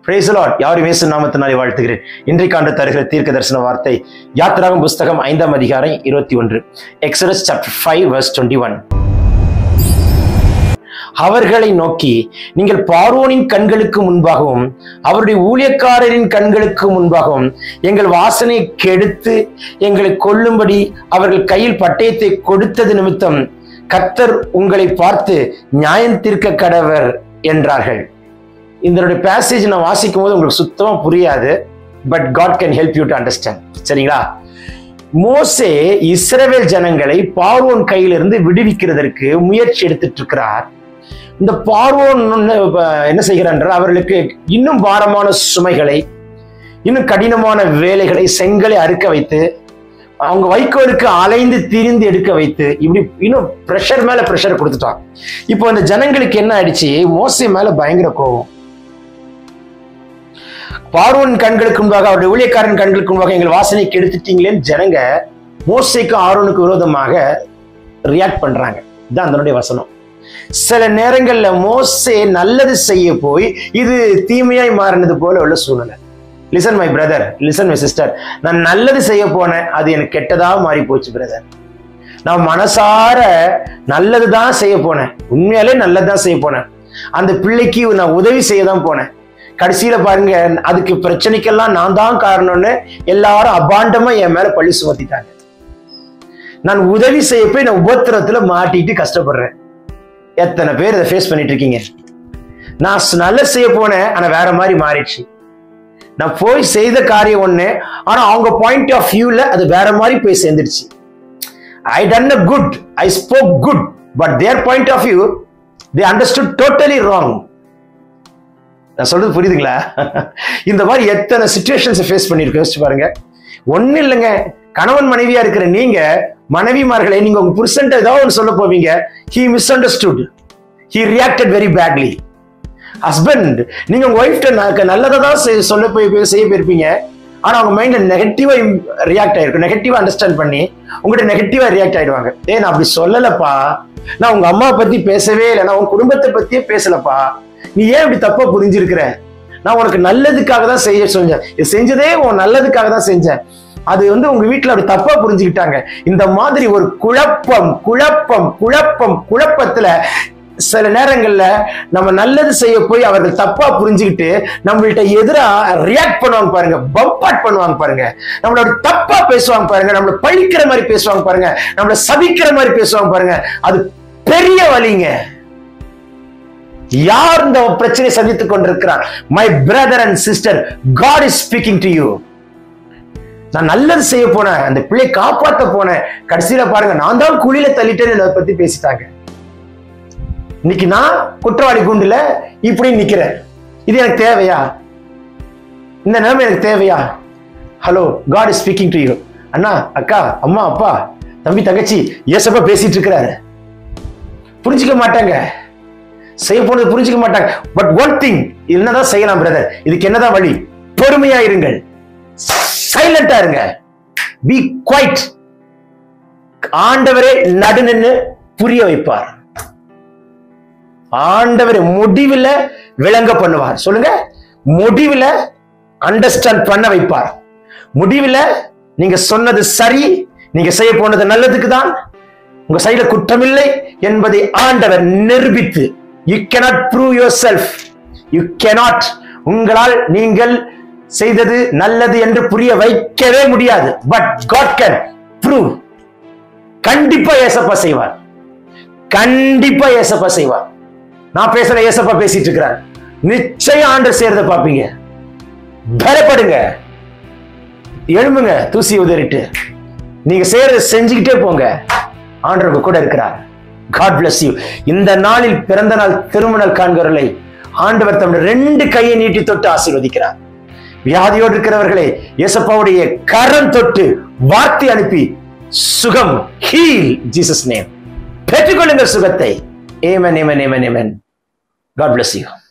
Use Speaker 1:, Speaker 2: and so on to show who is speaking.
Speaker 1: Praise the Lord. யாரும் இயேசு நாமத்தினாலே வாழ்த்துகிறேன் இன்றைக்காண்டு தருகிற தீர்க்க தரிசன வார்த்தை யாத்திராகம் புஸ்தகம் ஐந்தாம் அதிகாரம் இருபத்தி ஒன்று exodus chapter five verse twenty one அவர்களை நோக்கி நீங்கள் பார்வோனின் கண்களுக்கு முன்பாகவும் அவருடைய ஊழியக்காரரின் கண்களுக்கு முன்பாகவும் எங்கள் வாசனை கெடுத்து எங்களை கொல்லும்படி அவர்கள் கையில் பட்டயத்தை கொடுத்தது நிமித்தம் கர்த்தர் உங்களை பார்த்து நியாயம் தீர்க்க கடவர் என்றார்கள் இதனுடைய பேசேஜ் நான் வாசிக்கும் போது உங்களுக்கு சுத்தமா புரியாது but God can help you to understand சரிங்களா மோசே இஸ்ரவேல் ஜனங்களை பார்வோன் கையிலிருந்து விடுவிக்கிறதற்கு முயற்சி எடுத்துட்டு இருக்கிறார் இந்த பார்வோன் என்ன செய்கிறார் என்றால் அவர்களுக்கு இன்னும் பாரமான சுமைகளை இன்னும் கடினமான வேலைகளை செங்கலை அறுக்க வைத்து அவங்க வைக்கோலுக்கு அலைந்து திரிந்து எடுக்க வைத்து இப்படி இன்னும் ப்ரெஷர் மேல ப்ரெஷர் கொடுத்துட்டான் இப்போ அந்த ஜனங்களுக்கு என்ன ஆயிடுச்சு மோசை மேல பயங்கர கோபம் பார்வோன் கண்களுக்கு முன்பாக அவருடைய ஊழியக்காரன் கண்களுக்கு முன்பாக எங்கள் வாசனை கெடுத்துட்டீங்களேன்னு ஜனங்க மோசைக்கும் ஆரோனுக்கு விரோதமாக ரியாக்ட் பண்றாங்க இதுதான் அதனுடைய வசனம் சில நேரங்கள்ல மோசே நல்லது செய்ய போய் இது தீமையாய் மாறினது போல உள்ள சூழ்நிலை listen my brother listen my sister நான் நல்லது செய்ய போனேன் அது எனக்கு கெட்டதா மாறி போச்சு பிரதர் நான் மனசார நல்லது தான் செய்ய போனேன் உண்மையாலே நல்லது தான் செய்ய போனேன் அந்த பிள்ளைக்கு நான் உதவி செய்ய தான் போனேன் கடைசியில பாருங்க அதுக்கு பிரச்சனைக்கெல்லாம் நான் தான் காரணம்னு எல்லாரும் அபாண்டமா என் மேல பள்ளி சுமத்திட்டாங்க நான் உதவி செய்ய போய் நான் உபத்திரத்துல மாட்டிட்டு கஷ்டப்படுறேன் எத்தனை பேர் இதை ஃபேஸ் பண்ணிட்டு இருக்கீங்க நான் நல்ல செய்ய போனேன் ஆனா வேற மாதிரி மாறிடுச்சு நான் போய் செய்த காரியம் ஒண்ணு ஆனா அவங்க பாயிண்ட் ஆஃப் வியூல அது வேற மாதிரி போய் சேர்ந்துடுச்சு I done a good I spoke good but their point of view they understood totally wrong நான் சொல்றது புரியுதுங்களா இந்த மாதிரி எத்தனை சுச்சுவேஷன்ஸ் ஃபேஸ் பண்ணிருக்கோம் யோசிச்சு பாருங்க ஒன்னும் இல்லைங்க கணவன் மனைவியா இருக்கிற நீங்க மனைவிமார்களை நீங்க உங்க புருஷன்ட்ட ஏதாவது ஒன்று சொல்ல போவீங்க he misunderstood he reacted very badly husband நீங்க உங்க ஒய்ஃப்ட நல்லதை தான் சொல்ல போய் செய்ய போயிருப்பீங்க ஆனா அவங்க மைண்ட்ல நெகட்டிவா ரியாக்ட் ஆயிருக்கும் நெகட்டிவா அண்டர்ஸ்டாண்ட் பண்ணி உங்கள்கிட்ட நெகட்டிவா ரியாக்ட் ஆயிடுவாங்க ஏ நான் அப்படி சொல்லலப்பா நான் உங்க அம்மா பத்தி பேசவே இல்லை நான் உங்க குடும்பத்தை பத்தியே பேசலப்பா நீ ஏன் இப்படி தப்பா புரிஞ்சிருக்கிற நான் உனக்கு நல்லதுக்காக தான் செய்ய செஞ்சேன் இது செஞ்சதே உன் நல்லதுக்காக தான் செஞ்சேன் அது வந்து உங்க வீட்டுல அப்படி தப்பா புரிஞ்சுக்கிட்டாங்க இந்த மாதிரி ஒரு குழப்பம் குழப்பம் குழப்பம் குழப்பத்துல சில நேரங்கள்ல நம்ம நல்லது செய்ய போய் அவர்கள் தப்பா புரிஞ்சுக்கிட்டு நம்மள்ட்ட எதிரா ரியாக்ட் பண்ணுவாங்க பாருங்க பம்பாட் பண்ணுவாங்க பாருங்க நம்மளோட தப்பா பேசுவாங்க பாருங்க நம்மள பழிக்கிற மாதிரி பேசுவாங்க பாருங்க நம்மள சபிக்கிற மாதிரி பேசுவாங்க பாருங்க அது பெரிய வலிங்க யார் இந்த பிரச்சனை சந்தித்துக் கொண்டிருக்கிறார் my brother and sister God is speaking to you நான் நல்லது செய்ய போனேன் அந்த பிள்ளை காப்பாத்த போனேன் கடைசியில பாருங்க நான் தான் குழியில தள்ளிட்டேன்னு அதை பத்தி பேசிட்டாங்க இன்னைக்கு நான் குற்றவாளி குண்டுல இப்படி நிக்கிறேன் இது எனக்கு தேவையா இந்த நிலைமை எனக்கு தேவையா hello God is speaking to you அண்ணா அக்கா அம்மா அப்பா தம்பி தங்கச்சி ஏசப்பா பேசிட்டு இருக்கிறாரு புரிஞ்சுக்க மாட்டாங்க செய்ய போனது புரிஞ்சுக்க மாட்டாங்க பட் ஒன் திங் என்னதான் செய்யலாம் பிரதர் இதுக்கு என்னதான் வழி பொறுமையா இருங்கள் சைலண்டா இருங்க பி குவைட் ஆண்டவரே நடு நின்று புரிய வைப்பார் ஆண்டவர் முடிவில் விளங்க பண்ணுவார் சொல்லுங்க முடிவில் அண்டர்ஸ்டாண்ட் பண்ண வைப்பார் முடிவில் நீங்க சொன்னது சரி நீங்க செய்ய போனது நல்லதுக்கு தான் உங்க சைட குற்றமில்லை என்பதை ஆண்டவர் நிரூபித்து you cannot prove yourself you cannot உங்களால் நீங்கள் செய்தது நல்லது என்று புரிய வைக்கவே முடியாது பட் காட் கேன் ப்ரூவ் கண்டிப்பா ஏசப்பா செய்வார் கண்டிப்பா ஏசப்பா செய்வார் நான் பேசுற ஏசப்பா பேசிட்டு இருக்கிறார் நிச்சயம் ஆண்டர் செய்யறத பாப்பீங்க பலப்படுங்க எழும்புங்க தூசி உதறிட்டு நீங்க செய்யறத செஞ்சுக்கிட்டே போங்க ஆண்டவர் கூட இருக்கிறார் காட் பிளஸ் யூ இந்த நாளில் பிறந்த நாள் திருமணம் காண்கிறவர்களை ஆண்டவர் தம்முடைய ரெண்டு கையை நீட்டி தொட்டு ஆசீர்வதிக்கிறார் வியாதியோடு இருக்கிறவர்களே இயேசப்பாவுடைய கரம் தொட்டு வார்த்தை அனுப்பி சுகம் ஹீல் ஜீசஸ் நேம் பெற்றுக்கொள்ளுங்கள் சுகத்தை amen amen amen amen God bless you